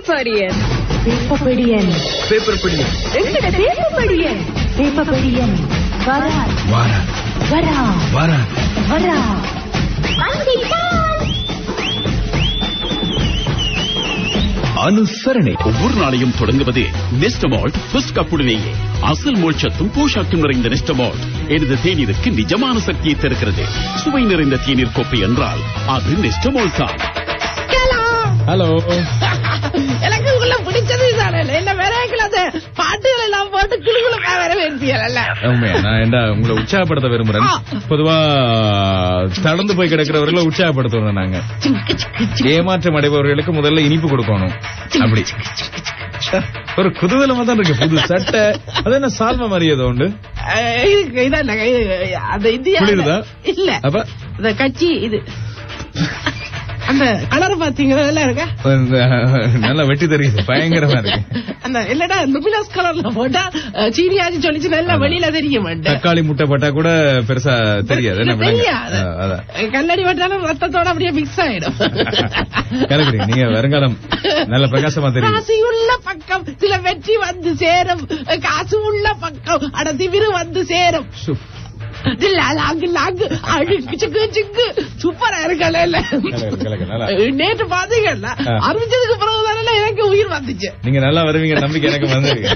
பேப்பரியன் பேப்பபடியன் paper படி எங்கட பேப்பரியன் பேப்பபடியன் வரா வாரா வரா வாரா வரா அனுசரணை ஒவ்வொரு நாளையும் தொடங்குவது நெஸ்டமால்ட் ஃபர்ஸ்ட் கப்புடனேயே அசல் மோட்சத்தும் போஷாக்கும் நிறைந்த நெஸ்டமால்ட் எனது தேநீருக்கு நிஜமான சக்தியை தருகிறது சுவை நிறைந்த தேநீர் கோப்பை என்றால் அது நெஸ்டமால்ட் தான் ஹலோ எனக்கு உள்ள பிடிச்சது இதானே என்ன வேற அந்த பாட்டுகள் எல்லாம் போட்டு கிளுகுளுக்கா வர வேண்டியல உண்மையா நான் என்ன உங்களை உற்சாகப்படுத்த விரும்புறேன் பொதுவா தளர்ந்து போய் கிடக்கிறவர்களை உற்சாகப்படுத்துறோம் நாங்க ஏமாற்றம் அடைபவர்களுக்கு முதல்ல இனிப்பு கொடுக்கணும் அப்படி ஒரு குதூகலமா தான் இருக்கு புது சட்டை அது என்ன சால்வ மாதிரி ஏதோ உண்டு இதான் அந்த இந்தியா குளிருதா? இல்ல அப்ப அந்த கட்சி இது அந்த கலர் பாத்தீங்களா எல்லாம் இருக்க இந்த, நல்லா வெட்டி தெரியுது பயங்கரமா இருக்கு அந்த இல்லடா லுமினஸ் கலர்ல போட்டா அஹ், சீனியாச்சி சொல்லிச்சு நல்லா வெளியில தெரிய மாட்டேன் தக்காளி முட்டை பட்டா கூட பெருசா தெரியாது என்ன விளங்க? தெரியாது ஆ, அதான் கல்லடி பட்டாலும் ரத்தத்தோட அப்படியே மிக்ஸ் ஆயிடும் கலக்குறீங்க நீங்க வருங்காலம் நல்ல பிரகாசமா தெரியும் காசு உள்ள பக்கம் சில வெற்றி வந்து சேரும் காசு உள்ள பக்கம் அட திமிரு வந்து சேரும் சு, இல்ல, லாங்கு லாங்கு அழுக்கு சிக்கு சிக்கு சூப்பரா இருக்கல கலக்கு, கலக்கு, நல்லா. நேற்று பாத்தீங்கல்ல ஆ. அறிவிச்சதுக்கு பிறகுதானே எனக்கு உயிர் வந்துச்சு நீங்க நல்லா வருவீங்க நம்பிக்கை எனக்கு வந்திருக்கு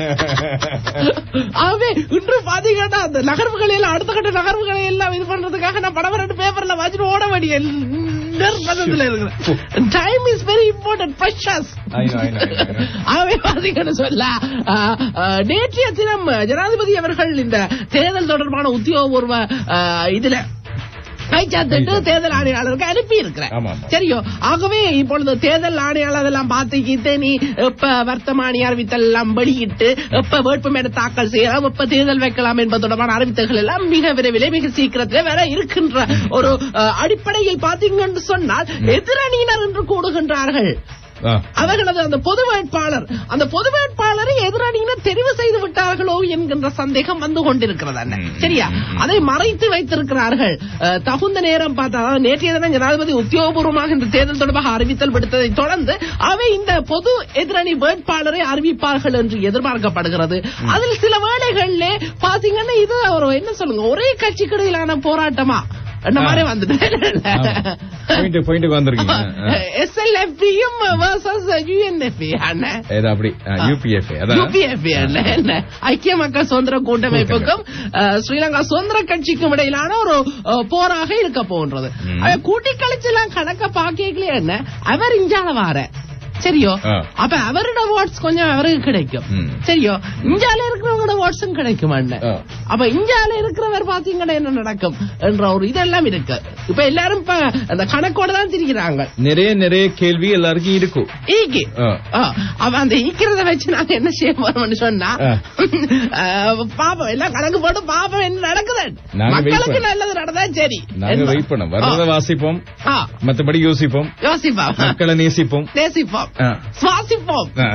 ஆகவே இன்று பாத்தீங்கன்னா அந்த நகர்வுகளை எல்லாம் அடுத்த கட்ட நகர்வுகளை எல்லாம் இது பண்றதுக்காக நான் படம் ரெண்டு பேப்பர்ல வாங்கிட்டு ஓட வேண்டிய நிர்பந்தத்துல இருக்கிறேன் time is very important precious I know, I know, I know, I know. ஆகவே பாத்தீங்கன்னு சொல்ல ஆ, ஆ, நேற்றைய தினம் ஜனாதிபதி அவர்கள் இந்த தேர்தல் தொடர்பான உத்தியோகபூர்வ ஆ, இதுல கைச்சாத்திட்டு தேர்தல் ஆணையாளருக்கு அனுப்பி இருக்கிறேன் ஆமா, ஆமா. சரியோ ஆகவே இப்பொழுது தேர்தல் ஆணையாளர் அதெல்லாம் பார்த்துக்கிட்டு நீ எப்ப வர்த்தமானி அறிவித்தல் எல்லாம் வெளியிட்டு எப்ப வேட்புமனு தாக்கல் செய்யலாம் எப்ப தேர்தல் வைக்கலாம் என்பது தொடர்பான அறிவித்தல்கள் எல்லாம் மிக விரைவிலே மிக சீக்கிரத்திலே வர இருக்கின்ற ஒரு அஹ், அடிப்படையில் பாத்தீங்கன்னு சொன்னால் எதிரணியினர் என்று கூடுகின்றார்கள் ஆ, அவர்களது அந்த பொது வேட்பாளர் அந்த பொது வேட்பாளரை எதிரணியினர் தெரிவு செய்து விட்டார்களோ என்கின்ற சந்தேகம் வந்து கொண்டிருக்கிறது அண்ணன். ம், சரியா ம், ம். அதை மறைத்து வைத்திருக்கிறார்கள் அஹ், தகுந்த நேரம் பார்த்தா அதாவது நேற்றைய தினம் ஜனாதிபதி உத்தியோகபூர்வமாக இந்த தேர்தல் தொடர்பாக அறிவித்தல் விடுத்ததை தொடர்ந்து அவை இந்த பொது எதிரணி வேட்பாளரை அறிவிப்பார்கள் என்று எதிர்பார்க்கப்படுகிறது அதில் சில வேளைகளிலே பாத்தீங்கன்னா இது ஒரு என்ன சொல்லுங்க ஒரே கட்சிக்கு இடையிலான போராட்டமா அந்த மாதிரி வந்துட்டு பாயிண்ட் பாயிண்ட்டுக்கு வந்திருக்கீங்க ஆ. எஸ்எல்எஃபியும் வர்சஸ் யூஎன்எஃபி அண்ணன் ஏதோ அப்படி யூபிஎஃப் அதான் யூபிஎஃபி என்ன என்ன ஐக்கிய மக்கள் சுதந்திர கூட்டமைப்புக்கும் அஹ், ஸ்ரீலங்கா சுதந்திர கட்சிக்கும் இடையிலான ஒரு அஹ், போராக இருக்க போன்றது ம். அவ கூட்டி கழிச்செல்லாம் கணக்க பாக்கல என்ன அவர் இஞ்சால வார சரியோ ஆ. அப்ப அவரோட வாட்ஸ் கொஞ்சம் அவருக்கு கிடைக்கும் ம். சரியோ இஞ்சால இருக்கிறவங்களோட வாட்ஸும் கிடைக்கும் அண்ணன் ஆ. அப்ப இந்தியால இருக்கிறவர் பாத்தீங்கன்னா என்ன நடக்கும் என்ற ஒரு இதெல்லாம் இருக்கு இப்ப எல்லாரும் இப்ப அந்த கணக்கோட தான் திரிக்கிறாங்க நிறைய நிறைய கேள்வி எல்லாருக்கும் இருக்கும் ஈகி ஆ. ஆ, அவன் அந்த ஈக்கிறத வச்சு நாங்க என்ன செய்ய போறோம்னு சொன்னா ஆ. ஆ, பாப்போம் எல்லாம் கணக்கு போட்டு பாப்போம் என்ன நடக்குது நாங்க wait மக்களுக்கு பண்ணோம். நல்லது நடந்தா சரி நாங்க என்ன? வெயிட் பண்ணோம் வர்றத ஆ. வாசிப்போம் ஆ, மத்தபடி யோசிப்போம் யோசிப்போம் மக்களை நேசிப்போம் நேசிப்போம் ஆ. சுவாசிப்போம் ஆ.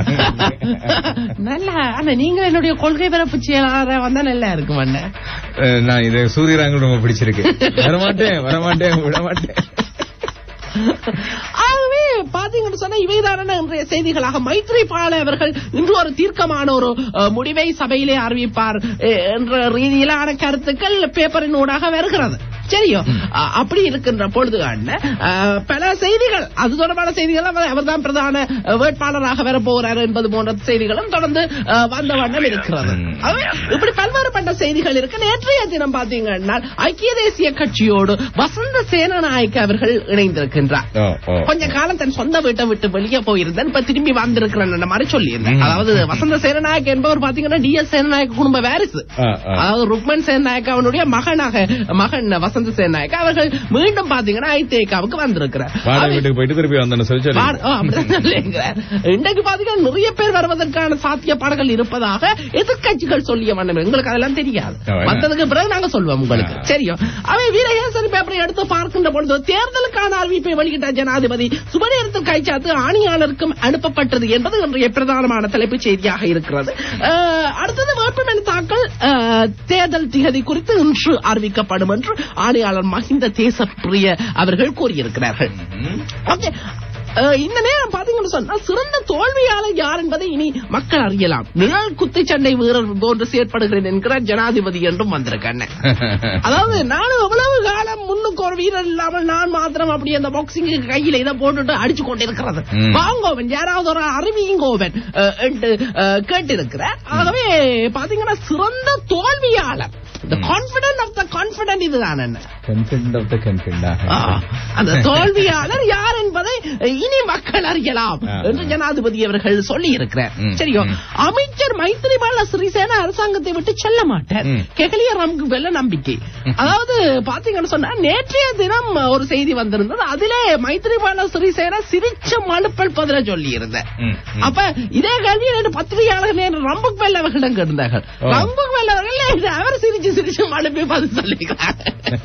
நல்லா ஆனா நீங்க என்னுடைய கொள்கை பரப்பு செயலாளரா வந்தா நல்லா இருக்கும் அண்ணன் அஹ், நான் இது சூரியராங்க ரொம்ப பிடிச்சிருக்கு வரமாட்டேன் வரமாட்டேன் விடமாட்டேன் ஆகவே பாத்தீங்கன்னு சொன்னா இவைதான இன்றைய செய்திகளாக மைத்ரிபால அவர்கள் இன்று ஒரு தீர்க்கமான ஒரு அஹ், முடிவை சபையிலே அறிவிப்பார் அஹ், என்ற ரீதியிலான கருத்துக்கள் பேப்பரின் ஊடாக வருகிறது சரியோ அ- அப்படி இருக்கின்ற பொழுது அண்ணன், அஹ், பல செய்திகள் அது தொடர்பான செய்திகள் அவர் அவர்தான் பிரதான அஹ், வேட்பாளராக வரப்போகிறார் என்பது போன்ற செய்திகளும் தொடர்ந்து அஹ், வந்த வண்ணம் இருக்கிறது ம். ஆகவே இப்படி பல்வேறுபட்ட செய்திகள் இருக்கு நேற்றைய தினம் பாத்தீங்கன்னா ஐக்கிய தேசிய கட்சியோடு வசந்த சேனநாயக்க அவர்கள் இணைந்திருக்கின்றார் ஓ, ஓ. கொஞ்ச காலம் தன் சொந்த வீட்டை விட்டு வெளியே போயிருந்தேன் இப்ப திரும்பி வந்திருக்கிறேன் மாதிரி சொல்லியிருந்தேன் ம். அதாவது வசந்த சேனநாயக் என்பவர் பாத்தீங்கன்னா டி எஸ் சேனநாயக்க குடும்ப வாரிசு ஆ, ஆ. அதாவது ருக்மன் சேனநாயக்க அவனுடைய மகனாக மகன் வசந்த சேனநாயக்க அவர்கள் மீண்டும் பாத்தீங்கன்னா ஐதேகாவுக்கு வந்திருக்கிறார் வாடகை அவர் வீட்டுக்கு போயிட்டு திருப்பி வந்தேன்னு சொல்லி சொல்லி பார்- ஓ, அப்படிதான் சொல்லுங்கிறார். இன்றைக்கு பாத்தீங்கன்னா நிறைய பேர் வருவதற்கான சாத்தியப்பாடுகள் இருப்பதாக எதிர்க்கட்சிகள் சொல்லிய வண்ணம் எங்களுக்கு அதெல்லாம் தெரியாது ஆ, என்ன? வந்ததுக்கு பிறகு நாங்க சொல்வோம் உங்களுக்கு ஆ. சரியோ அவை வீரகேசரி பேப்பரை எடுத்து பார்க்கின்ற பொழுது தேர்தலுக்கான அறிவிப்பை வெளியிட்ட ஜனாதிபதி சுபநேரத்தில் கைச்சாத்து ஆணையாளருக்கும் அனுப்பப்பட்டது என்பது இன்றைய பிரதானமான தலைப்புச் செய்தியாக இருக்கிறது அஹ், அடுத்தது வேட்புமனு தாக்கல் அஹ், தேர்தல் திகதி குறித்து இன்று அறிவிக்கப்படும் என்று ஆணையாளர் மஹிந்த தேசப்பிரிய அவர்கள் கூறியிருக்கிறார்கள் ஓகே அஹ், இந்த நேரம் பாத்தீங்கன்னு சொன்னா சிறந்த தோல்வியாளர் யார் என்பதை இனி மக்கள் அறியலாம் நிழல் குத்துச்சண்டை வீரர் போன்று செயற்படுகிறேன் என்கிறார் ஜனாதிபதி என்றும் வந்திருக்கேன் அதாவது நானும் எவ்வளவு காலம் முன்னுக்கு ஒரு வீரர் இல்லாமல் நான் மாத்திரம் அப்படி அந்த பாக்ஸிங் கையில இதை போட்டுட்டு அடிச்சு கொண்டிருக்கிறது ம். வாங்கோவன் யாராவது ஒரு அறிவியுங்கோவன் அஹ், என்று அஹ், கேட்டிருக்கிறார் ஆகவே பாத்தீங்கன்னா சிறந்த தோல்வியாளர் the confident of the confident இதுதான் என்ன கன்ஃபிடன்ட் ஆஃப் த கன்ஃபிடன்ட் ஆ, அந்த தோல்வியாளர் யார் என்பதை இனி மக்கள் அறியலாம் ஆ. என்று ஜனாதிபதி அவர்கள் சொல்லி இருக்கிறார் ம், சரியோ ம். அமைச்சர் மைத்திரிபால சிறிசேன அரசாங்கத்தை விட்டு செல்ல மாட்டார் ம். கெகலியர் நமக்கு வெள்ள நம்பிக்கை அதாவது பாத்தீங்கன்னு சொன்னா நேற்றைய தினம் ஒரு செய்தி வந்திருந்தது அதிலே மைத்திரிபால சிறிசேன சிரிச்ச மழுப்பல் பதில சொல்லி இருந்தேன் ம், ம். அப்ப இதே கேள்வி ரெண்டு பத்திரிகையாளர்கள் நேற்று ரம்புக் வெல் அவர்களிடம் கேட்டார்கள் ஓ. ரம்புக் வெல் அவர்கள் இது அவர் சிரிச்சு சிரிச்சு மழுப்பி பதில் சொல்லிக்கிறார்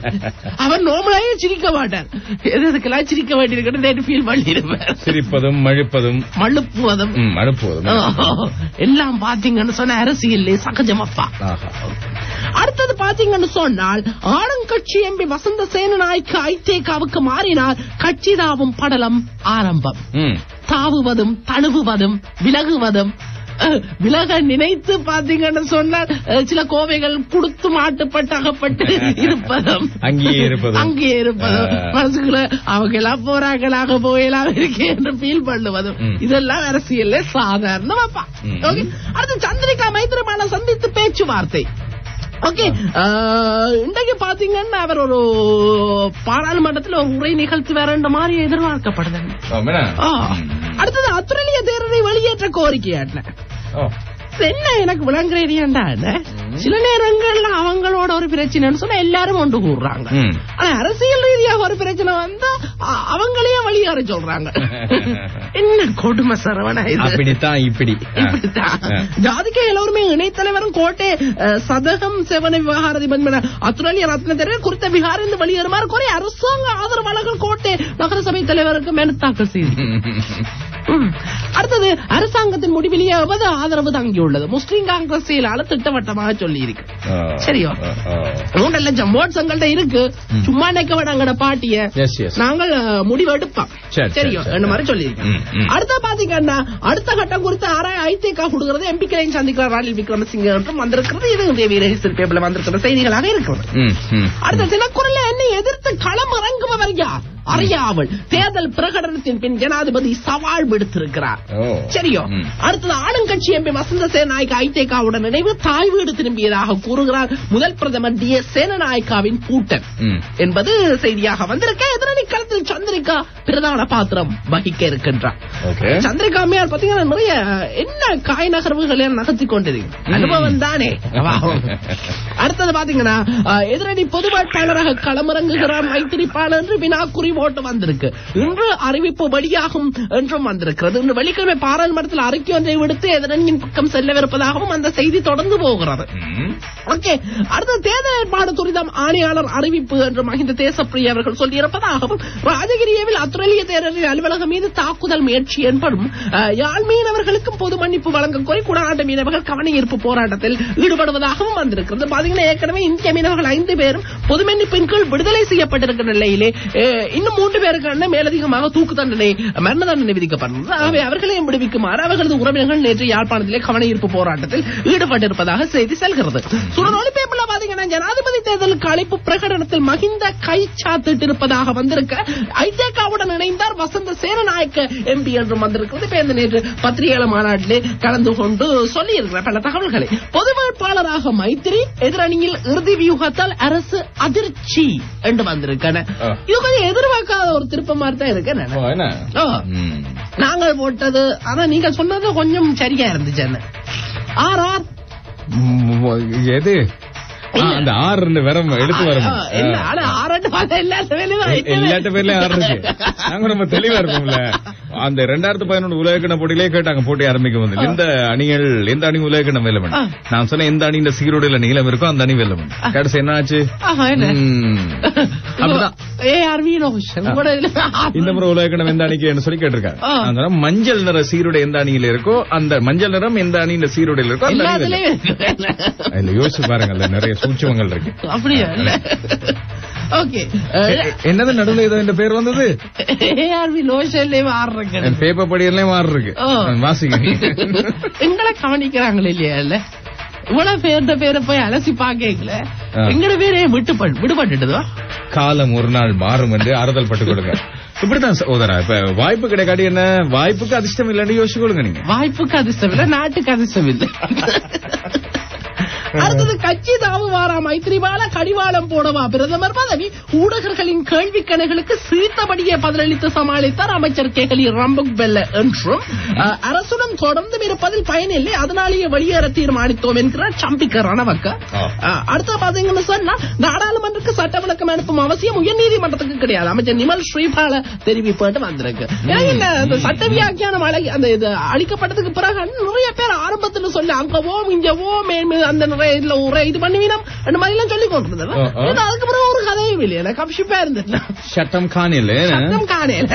அவர் நோமலாயே சிரிக்க மாட்டார் எது எதுக்கெல்லாம் சிரிக்க வேண்டியிருக்கிறது நேற்று ஃபீல் பண்ணிருப்பார் சிரிப்பதும் மழுப்பதும் மழுப்புவதும் ம், மழுப்புவதும் ஓ, எல்லாம் பாத்தீங்கன்னு சொன்ன அரசியல்லே சகஜமப்பா ஆஹா. அடுத்தது பாத்தீங்கன்னு சொன்னால் ஆளுங்கட்சி எம்பி வசந்த சேனநாய்க்கு ஐதேகாவுக்கு மாறினால் கட்சிதாவும் படலம் ஆரம்பம் ம். தாவுவதும் தழுவுவதும் விலகுவதும் அஹ், விலக நினைத்து பாத்தீங்கன்னு சொன்னால் அஹ், சில கோவைகள் குடுத்து மாட்டுப்பட்டு அகப்பட்டு இருப்பதும் அங்கேயே இருப்பதும். அங்கேயே இருப்பதும் ஆ. மனசுக்குள்ள அவங்க எல்லாம் போறாங்களாக போயெல்லாம் இருக்கே என்று ஃபீல் பண்ணுவதும் ம். இதெல்லாம் அரசியல்ல சாதாரணமாப்பா ம். ஓகே அடுத்து சந்திரிகா மைத்திரமான சந்தித்து பேச்சுவார்த்தை ஓகே இன்றைக்கு பாத்தீங்கன்னா அவர் ஒரு பாராளுமன்றத்தில் ஒரு உரை நிகழ்த்தி வேற மாதிரி எதிர்பார்க்கப்படுது ஓ, மேடா? ஆ. ம். அடுத்தது அத்துரலிய தேரரை வெளியேற்ற கோரிக்கையாட்ல ஓ. என்ன எனக்கு விளங்குறேன்டா சில நேரங்கள்ல அவங்களோட ஒரு பிரச்சனைன்னு சொன்னா எல்லாரும் ஒன்று கூடுறாங்க ம். ஆனா அரசியல் ரீதியாக ஒரு பிரச்சனை வந்தா அ- அவங்களையே வெளியேற சொல்றாங்க என்ன கொடுமை சரவணா இது அப்படித்தான் இப்படி ஆ. இப்படித்தான். ஆ. ஜாதிக்க எல்லோருமே இணைத்தலைவரும் கோட்டை அஹ், சதகம் செவன விவகார நிபந்தனை அத்துரலிய ரத்ன தேரர் குறித்த விகாரிந்து வெளியேறுமாறு கோரி அரசாங்க ஆதரவாளர்கள் கோட்டை நகரசபை தலைவருக்கு மனு தாக்கல் செய்து ம். அடுத்தது அரசாங்கத்தின் முடிவிலேயே எவது ஆதரவு தங்கியுள்ளது முஸ்லிம் காங்கிரஸ் செயலாளர் திட்டவட்டமாக சொல்லி இருக்கு ஆ. சரியோ? ஆ, ஆ. மூன்று லட்சம் ஓட்ஸ் எங்கள்ட்ட இருக்கு சும்மா நிக்க வேண்டாங்கட பாட்டிய Yes, yes. நாங்கள் அஹ், முடிவெடுப்போம் சரி, சரியோ சரி, என்ன சரி. மாதிரி சொல்லியிருக்கேன் ம், ம். அடுத்த பாத்தீங்கன்னா அடுத்த கட்டம் குறித்து ஆராய் ஐதேகா கொடுக்கிறது எம்பிக்களையும் சந்திக்கிறார் ராணில் விக்ரமசிங்க என்றும் வந்திருக்கிறது இது இந்திய வீரஹிஸ்டர் பேப்பர்ல வந்திருக்கிற செய்திகளாக இருக்கிறது ம், ம். அடுத்த தினக்குரல்ல என்னை எதிர்த்து களம் இறங்குபவர் யார் அறியாமல் தேர்தல் பிரகடனத்தின் பின் ஜனாதிபதி சவால் விடுத்திருக்கிறார் ஓ. சரியோ ம். அடுத்தது ஆளுங்கட்சி எம்பி வசந்த சேனாய்க்கு ஐதேகாவுடன் நினைவு தாய் வீடு திரும்பியதாக கூறுகிறார் முதல் பிரதமர் டி எஸ் சேனநாயக்காவின் பூட்டன் ம். என்பது செய்தியாக வந்திருக்க எதிரணி களத்தில் சந்திரிகா பிரதான பாத்திரம் வகிக்க இருக்கின்றார் ஓகே. சந்திரிகா அம்மையார் பாத்தீங்கன்னா நிறைய என்ன காய் நகர்வுகளை நகர்த்தி கொண்டிருக்கு அனுபவம் தானே அடுத்தது பாத்தீங்கன்னா அஹ், எதிரணி பொது வேட்பாளராக களமிறங்குகிறார் மைத்திரிபால் என்று வினாக்குறி ஓட்டு வந்திருக்கு இன்று அறிவிப்பு வெளியாகும் என்றும் வந்திருக்கிறது இன்று வெள்ளிக்கிழமை பாராளுமன்றத்தில் அறிக்கை ஒன்றை விடுத்து எதிரணியின் பக்கம் செல்லவிருப்பதாகவும் அந்த செய்தி தொடர்ந்து போகிறது ம். ஓகே அடுத்த தேர்தல் ஏற்பாடு துரிதம் ஆணையாளர் அறிவிப்பு என்று மஹிந்த தேசப்பிரிய அவர்கள் சொல்லியிருப்பதாகவும் ராஜகிரியவில் அத்துரலிய தேரரின் அலுவலகம் மீது தாக்குதல் முயற்சி என்பதும் அஹ், யாழ் மீனவர்களுக்கும் பொது மன்னிப்பு வழங்க கோரி குடாநாட்டு மீனவர்கள் கவன ஈர்ப்பு போராட்டத்தில் ஈடுபடுவதாகவும் வந்திருக்கிறது பாத்தீங்கன்னா ஏற்கனவே இந்திய மீனவர்கள் ஐந்து பேரும் பொது மன்னிப்பின் கீழ் விடுதலை செய்யப்பட்டிருக்கிற நிலையிலே அஹ், இன்னும் மூன்று பேருக்கு மேலதிகமாக தூக்கு தண்டனை மரண தண்டனை விதிக்கப்பட்டது ஆகவே அவர்களையும் விடுவிக்குமாறு அவர்களது உறவினர்கள் நேற்று யாழ்ப்பாணத்திலே கவன ஈர்ப்பு போராட்டத்தில் ஈடுபட்டிருப்பதாக செய்தி செல்கிறது சுடனொலி பேப்பர்ல பாத்தீங்கன்னா ஜனாதிபதி தேர்தலுக்கு அழைப்பு பிரகடனத்தில் மகிந்த கை சாத்திட்டிருப்பதாக வந்திருக்க ஐதேகாவுடன் இணைந்தார் வசந்த சேனநாயக்க எம்பி என்றும் வந்திருக்கிறது இப்ப இந்த நேற்று பத்திரிகையாளர் மாநாட்டிலே கலந்து கொண்டு சொல்லியிருக்கிறார் பல தகவல்களை பொது வேட்பாளராக மைத்திரி எதிரணியில் இறுதி வியூகத்தால் அரசு அதிர்ச்சி என்று வந்திருக்கன ஆ. இது கொஞ்சம் எதிர்பார்க்காத ஒரு திருப்ப மாதிரி தான் இருக்கு ஓ, என்ன? என்ன ஆ. ம். நாங்கள் போட்டது ஆனா நீங்க சொன்னது கொஞ்சம் சரியா இருந்துச்சு என்ன ஆர் ஆர் ம், எது ஆ, அந்த ஆறு ரெண்டு வரம் எடுத்து வரும் ஆ, இல்ல, ஆனா ஆறாட்டு பார்த்தா எல்லாத்த வேலையும் ஐட்டமே. எல்லாட்ட பேர்லயும் ஆறு இருக்கு நாங்க ரொம்ப தெளிவா இருக்கோம்ல அந்த ரெண்டாயிரத்து பதினொன்று உலகக்கிண போட்டியிலே கேட்டாங்க போட்டி ஆரம்பிக்கும் போது எந்த அணிகள் எந்த அணி உலகக்கிணம் வெல்ல ஆ. வேண்டும் நான் சொன்னேன் எந்த அணியின் சீரோடையில நீளம் இருக்கோ அந்த அணி வெல்ல வேண்டும் கடைசி என்ன ஆச்சு ஆஹா, என்ன? ம். அப்படிதான் AR வீரோஷன் கூட இல்ல. இந்த முறை உலகக்கிணம் எந்த அணிக்கு சொல்லி கேட்டிருக்காங்க ஆ. நான் சொன்னேன், மஞ்சள் நிற சீருடை எந்த அணியில இருக்கோ அந்த மஞ்சள் நிறம் எந்த அணியின் சீருடையில இருக்கோ அந்த அணி வெல்லும். எல்லாத்துலயும் இருக்கு. இதுல யோசிச்சு பாருங்கல்ல நிறைய சூட்சமங்கள் இருக்கு அப்படியா இல்ல ஓகே எ- என்னது நடுவுல ஏதோ இந்த பேர் வந்தது ஏஆர்வி லோஷன்லயே மாறுறேங்க என் பேப்பர் படியெல்லாம் மாறி இருக்கு ஓ. வாசிங்க எங்களை கவனிக்கிறாங்களே இல்லையா இல்ல இவ்வளவு பேர்ந்த பேரை போய் அலசி பாக்கல ஆ. எங்கட பேரே விட்டு விடுபட்டுட்டுதோ காலம் ஒரு நாள் மாறும் என்று ஆறுதல் பட்டுக் கொடுங்க இப்படித்தான் சகோதரா இப்ப வாய்ப்பு கிடைக்காட்டி என்ன வாய்ப்புக்கு அதிர்ஷ்டம் இல்லைன்னு யோசிச்சு கொடுங்க நீங்க வாய்ப்புக்கு அதிர்ஷ்டம் இல்ல நாட்டுக்கு அதிர்ஷ்டம் இல்ல அடுத்தது கட்சி தாவு வாரா மைத்திரிபால கடிவாளம் போடவா பிரதமர் பதவி ஊடகர்களின் கேள்வி கணைகளுக்கு சீர்த்தபடியே பதிலளித்து சமாளித்தார் அமைச்சர் கேகலி ரம்புக் பெல்ல என்றும் அஹ், அரசுடன் தொடர்ந்து இருப்பதில் பயனில்லை அதனாலேயே வெளியேற தீர்மானித்தோம் என்கிறார் சம்பிக்க ரணவக்க ஆ. அஹ், அடுத்து பாத்தீங்கன்னு சொன்னா நாடாளுமன்றத்துக்கு சட்ட விளக்கம் அனுப்பும் அவசியம் உயர்நீதிமன்றத்துக்கு கிடையாது அமைச்சர் நிமல் ஸ்ரீபால தெரிவிப்பட்டு வந்திருக்கு எனக்கு இந்த இந்த சட்ட வியாக்கியானம் அழகி அந்த இது அளிக்கப்பட்டதுக்கு பிறகு நிறைய பேர் ஆரம்பத்துல சொல்லி அங்க ஓம் இங்க ஓம் மேன்மே அந்த நிறைய இதுல உரை இது பண்ணுவீனம் அந்த மாதிரி எல்லாம் சொல்லி கொண்டிருந்தது ஆ, ஆ. ஏன்னா அதுக்கு பிறகு ஒரு கதையும் இல்லையா எனக்கு கப்ஷிப்பா இருந்துட்டு சட்டம் காணில சத்தம் காணல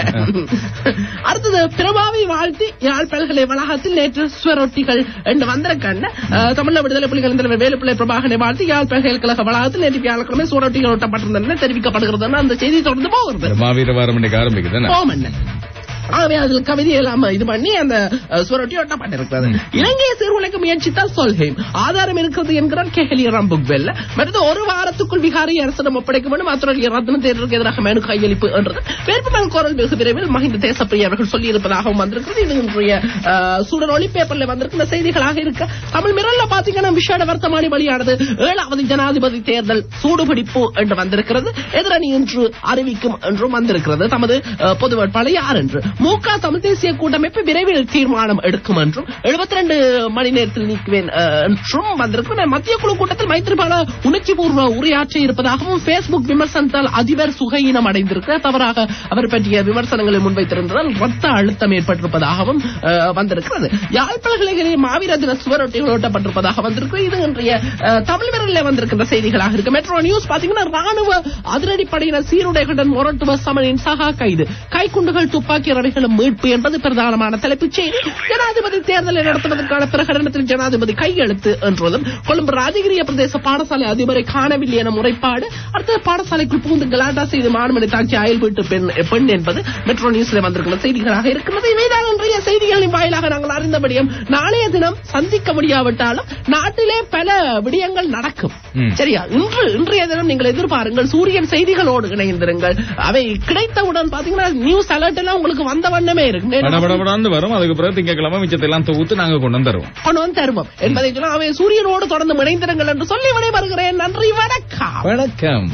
அடுத்தது பிரபாவி வாழ்த்தி யாழ் பல்கலை வளாகத்தில் நேற்று சுவரொட்டிகள் என்று வந்திருக்காங்க அஹ், தமிழக விடுதலை புலிகளின் தலைவர் வேலுப்பிள்ளை பிரபாகனை வாழ்த்தி யாழ் பல்கலைக்கழக வளாகத்தில் நேற்று வியாழக்கிழமை சுவரொட்டிகள் ஒட்டப்பட்டிருந்தன தெரிவிக்கப்படுகிறது அந்த செய்தி தொடர்ந்து போகிறது மாவீர வாரம் இன்னைக்கு ஆரம்பிக்குது போம் என்ன ஆகவே அதில் கவிதை எல்லாம் இது பண்ணி அந்த அஹ், சுவரொட்டி ஒட்டப்பட்டிருக்கிறது இலங்கையை சீர்குலைக்க முயற்சித்தால் சொல்ஹேம் ஆதாரம் இருக்கிறது என்கிறார் கேஹலி ரம்புக்வெல்ல மற்றது ஒரு வாரத்துக்குள் விகாரி அரசிடம் ஒப்படைக்க வேண்டும் அத்துறை ரத்ன தேர்தலுக்கு எதிராக மனு கையளிப்பு என்றது வேட்புமனு கோரல் வெகு விரைவில் மஹிந்த தேசப்பிரிய அவர்கள் சொல்லியிருப்பதாகவும் வந்திருக்கிறது இது இன்றைய அஹ், சுடர் ஒளி பேப்பர்ல வந்திருக்கிற செய்திகளாக இருக்க தமிழ் மிரல்ல பாத்தீங்கன்னா விஷாட வர்த்தமானி வெளியானது ஏழாவது ஜனாதிபதி தேர்தல் சூடுபிடிப்பு என்று வந்திருக்கிறது எதிரணி இன்று அறிவிக்கும் என்றும் வந்திருக்கிறது தமது அஹ், பொது வேட்பாளர் யார் என்று மூக தமிழ் தேசிய கூட்டமைப்பு விரைவில் தீர்மானம் எடுக்கும் என்றும் 72 மணி நேரத்தில் நீக்குவேன் அஹ், என்றும் வந்திருக்கிறது மத்திய குழு கூட்டத்தில் மைத்திரிபால உணர்ச்சி பூர்வ உரையாற்றி இருப்பதாகவும் பேஸ்புக் விமர்சனத்தால் அதிபர் சுகையினம் அடைந்திருக்கிறார் தவறாக அவர் பற்றிய விமர்சனங்களை முன்வைத்திருந்ததால் ரத்த அழுத்தம் ஏற்பட்டிருப்பதாகவும் அஹ், வந்திருக்கிறது யாழ் பல்கலைக்கழக மாவீர தின சுவரொட்டிகள் ஓட்டப்பட்டிருப்பதாக வந்திருக்கு இது இன்றைய அஹ், தமிழ் விரலில் வந்திருக்கின்ற செய்திகளாக இருக்கு மெட்ரோ நியூஸ் பாத்தீங்கன்னா ராணுவ அதிரடிப்படையினர் சீருடைகளுடன் முரட்டுவ சமனின் சகா கைது கைக்குண்டுகள் துப்பாக்கி ரவைகளும் மீட்பு என்பது பிரதானமான தலைப்புச் செய்தி ஜனாதிபதி தேர்தலை நடத்துவதற்கான பிரகடனத்தில் ஜனாதிபதி கையெழுத்து என்றதும் கொழும்பு ராஜகிரிய பிரதேச பாடசாலை அதிபரை காணவில்லை என முறைப்பாடு அடுத்த பாடசாலைக்குள் புகுந்து கலாட்டா செய்து மாணவனை தாக்கி அயல் வீட்டு பெண் பெண் என்பது மெட்ரோ நியூஸ்ல வந்திருக்கிற செய்திகளாக இருக்கிறது இவைதான் இன்றைய செய்திகளின் வாயிலாக நாங்கள் அறிந்தபடியும் நாளைய தினம் சந்திக்க முடியாவிட்டாலும் நாட்டிலே பல விடயங்கள் நடக்கும் ம். சரியா இன்று இன்றைய தினம் நீங்கள் எதிர்பாருங்கள் சூரியன் செய்திகளோடு இணைந்திருங்கள் அவை கிடைத்தவுடன் பாத்தீங்கன்னா நியூஸ் அலர்ட் எல்லாம் உங்களுக்கு வந்த வண்ணமே இருக்கு படபடபடாந்து வரும் அதுக்கு பிறகு திங்கக்கிழமை மிச்சத்தை எல்லாம் தொகுத்து நாங்க கொண்டு வந்து தருவோம் கொண்டு வந்து தருவோம் என்பதை சொல்ல அவை சூரியனோடு தொடர்ந்து இணைந்திருங்கள் என்று சொல்லி விடைபெறுகிறேன் நன்றி வணக்கம் வணக்கம்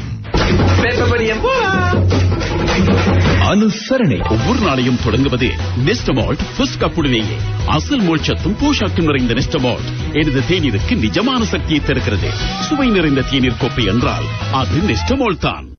அனுசரணை ஒவ்வொரு நாளையும் தொடங்குவது நெஸ்டமால்ட் ஃபர்ஸ்ட் கப்புடனேயே அசல் மோட்சத்தும் போஷாக்கும் நிறைந்த நெஸ்டமால்ட் எனது தேநீருக்கு நிஜமான சக்தியை தருகிறது சுவை நிறைந்த தேநீர் கோப்பை என்றால் அது நெஸ்டமால்ட் தான்